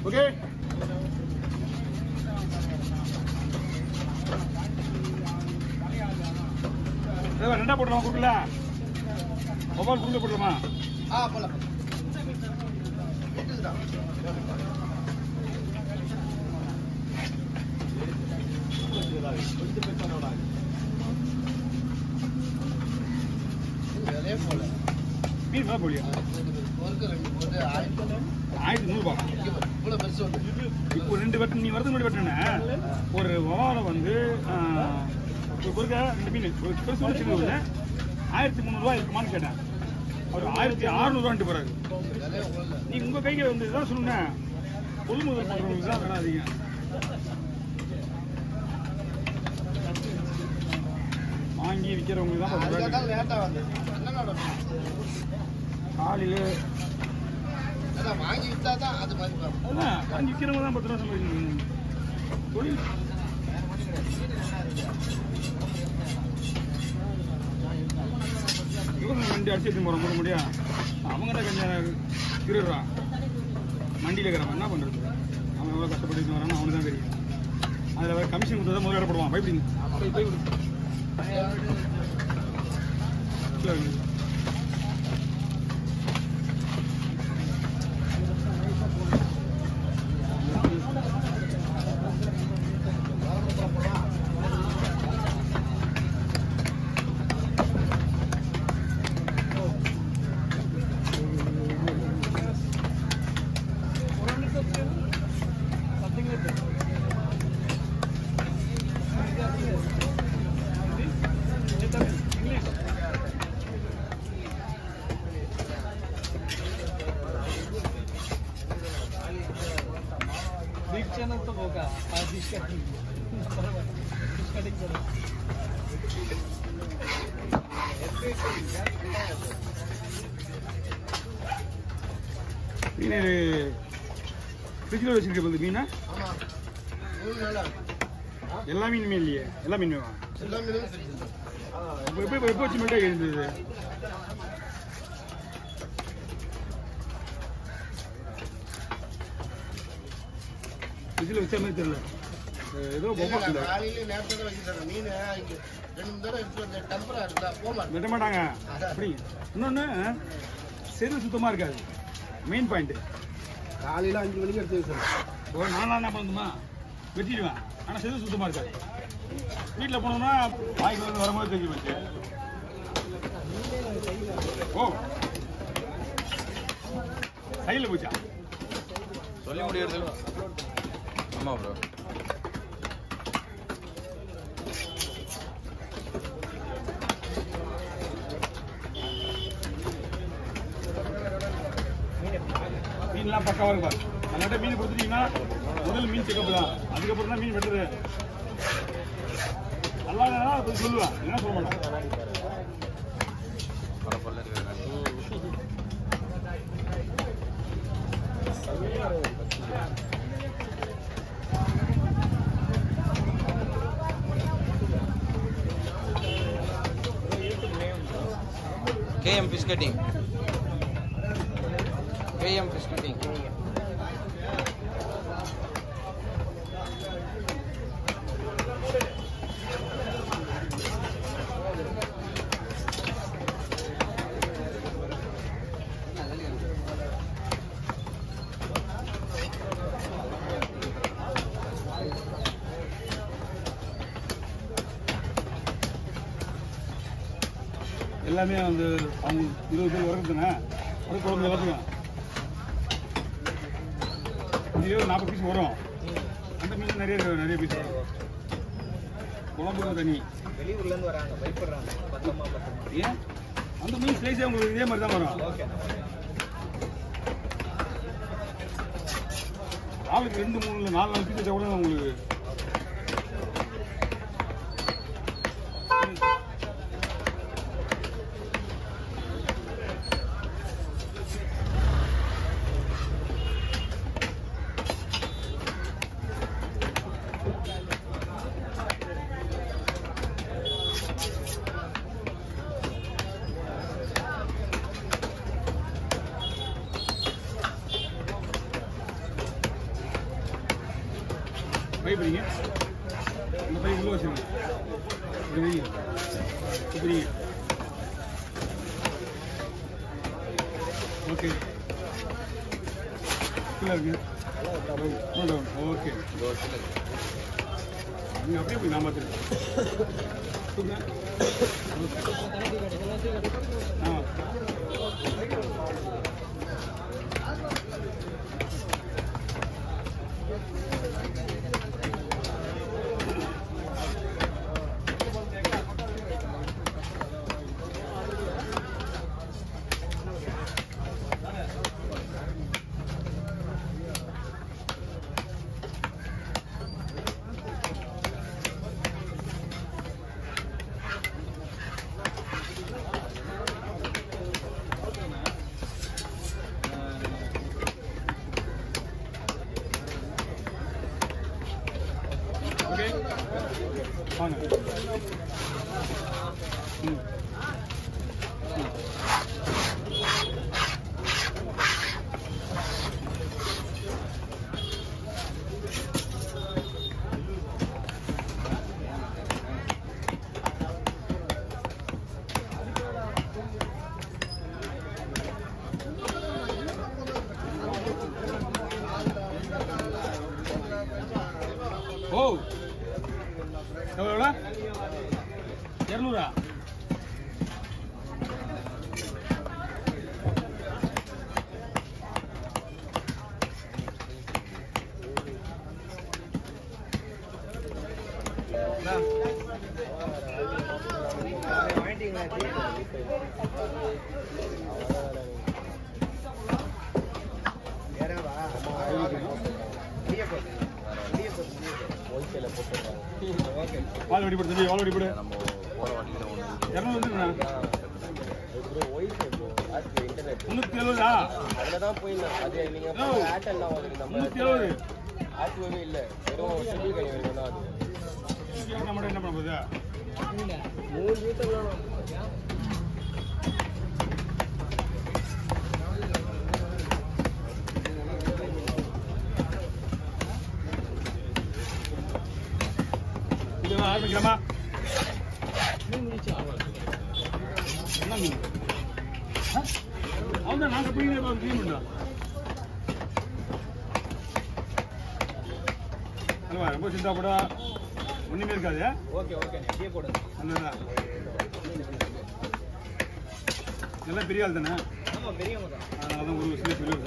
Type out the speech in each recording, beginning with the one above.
Okay ஏதோ ரெண்டா போட்டுருமா குறுக்கல mobile குறுக்க போட்டுருமா ஆ போலாம் இதுதான் விலையே போல மீன் வேலை போலியா ஒருக்கு ரெண்டு ஒரு ஆயிரத்தி ஆயிரத்தி நூறுபா இவ்வளோ பெருசு ஒன்று இப்போ ரெண்டு வெட்டம் நீ வரது முன்னாடி வெட்டின ஒரு வவால வந்து ஆஹ், ஒரு குறுக்க ரெண்டு மீன் ஒரு பெருசு ஒன்று சின்ன ஒன்று ஆயிரத்தி முந்நூறுவா இருக்குமான்னு கேட்டேன் அவர் ஆயிரத்தி அறுநூறுவான்ட்டு போறாரு விலையே உள்ள நீ உங்க கைக்கு வந்து இதான் சொன்னேன் கொள்முதல் பண்றவங்களுக்கு தான் வேணாம் அதிகம் வாங்கி விற்கிறவங்களுக்கு தான் அதுக்காக பத்து தான் லேட்டாக வந்தது என்னோட காலையில அதான் வாங்கி விற்றா தான் அது மதிப்பு அதான் வாங்கி விற்கிறவங்க தான் பத்து ரூபா சம்பாதிக்கணும் தொழில் இவங்க வண்டி அடிச்சு எடுத்து போகிறோம் போட முடியா அவங்க தான் கொஞ்சம் திருடுறான் மண்டியில் இருக்கிறவன் என்ன பண்ணுறது அவன் எவ்வளோ கஷ்டப்பட்டு வரான்னு அவனுக்கு தான் தெரியும் அதில் வேறு கமிஷன் கொடுத்தா தான் முதல்ல போடுவான் பயப்படுங்க போய் போய் விடு. இல்ல, இல்ல. बिग चॅनल तर बघा हा डिश कटिंग बरोबर डिश कटिंग करू மீன் ஃப்ரிட்ஜில் வச்சிருக்க போது மீனா ஆமாம் மூணு நாளா எல்லா மீனுமே இல்லையே எல்லா மீனுமே வா எல்லா மீனும் ஃப்ரிட்ஜ் இப்போ எப்போ எப்போ வச்சு மட்டும் இருந்தது ஃப்ரிட்ஜில் வச்ச மாதிரி தெரியல அஹ் ஏதோ பொம்மை இல்லை காலையில நேரத்தை தான் வைக்கிறாங்க மீன் இங்க ரெண்டு மூணு தடவை எடுத்து வந்து டெம்பரா இருந்தா போக மாட்டேன் வெட்ட மாட்டாங்க அப்படி இன்னொன்று செரு சுத்தமாக இருக்காது மெயின் பாயிண்ட்டு காலையில அஞ்சு மணிக்கு எடுத்து வைக்கிறேன் ஒரு நானா என்ன பண்ணுமா வெட்டிடுவேன் ஆனால் செது சுத்தமாக இருக்காது வீட்டில் போனோம்னா வாய்க்கு வந்து வரும்போது தெரிஞ்சு போச்சு ஓ சைடில் போச்சா சொல்லி முடியறது ஆமா ப்ரோ மீன்லாம் பக்காவாக இருக்கும் நம்மகிட்ட மீன் கொடுத்துட்டீங்கன்னா முதல் மீன் செக்கப் தான் அதுக்கப்புறம் தான் மீன் வெட்டுறது நல்லா இல்லைன்னா அதை போய் சொல்லுவேன் என்ன சொல்ல மாட்டேன் பல பல்ல இருக்கிறாங்க KM fish cutting KM fish cutting எல்லாமே வந்து அவங்க இருபது பேர் வரதுங்க அது குழம்பு எல்லாத்துக்கும் இதுவே ஒரு நாற்பது பீஸ் வரும் அந்த மீன் நிறைய நிறைய பீஸ் வரும் குழம்புக்கு தனி வெளியூர்ல இருந்து வராங்க பயப்படுறாங்க பத்தமா பத்தமா ஏன் அந்த மீன் ஸ்லைஸே உங்களுக்கு இதே மாதிரி தான் வரும் ஓகே ஆளுக்கு ரெண்டு மூணு இல்லை நாலு நாலு பீஸ் வச்சா கூட உங்களுக்கு பயப்படுறீங்க இந்த பை உள்ள வச்சுருங்க இப்படி வைங்க. இப்படி ஓகே கீழே இருக்கு ஓகே நீங்கள் அப்படியே போய் நான் பார்த்துருக்கேன் தூக்குங்க. ஆ ஓகே வாங்க ம் ம். ஓ எவ்வளோ இரநூறா பால் வெடி போடு தம்பி எவ்வளோ வெடி போடு நம்ம போற வண்டியில ஒன்று இரநூறு வந்துருண்ணா முந்நூற்றி எழுபதா அதுலதான் போயிருந்தேன் அது நீங்க ஓ. ஏர்டெல்லாம் வருது நம்ம முந்நூற்றி எழுபது ஆக்டிவே இல்ல வெறும் சிங்கிள் கனி வரைக்கும் தான் அது நம்ம என்ன பண்ண போகுது மூணு மீட்டர்லாம் இது ஆரம்பிக்கலாமா என்ன மீன் அவன் தான் நாங்கள் போய் க்ளீன் பண்ணுறோம் அல்வா ரொம்ப சிந்தாப்படா ஒன்றுமே இருக்காது ஓகே ஓகே அப்படியே போடுங்க நல்லதா நல்லா பெரிய ஆள் தானே ஆமா பெரியவங்க தான் அதனால தான் ஒரு சில பெரிய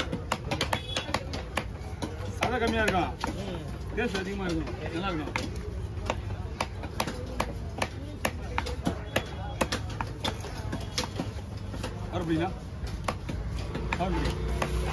சதை கம்மியாக இருக்கும் ம் டேஸ்ட் அதிகமாக இருக்கும் நல்லா இருக்கும் மறுபடிங்களா மறுபடியும்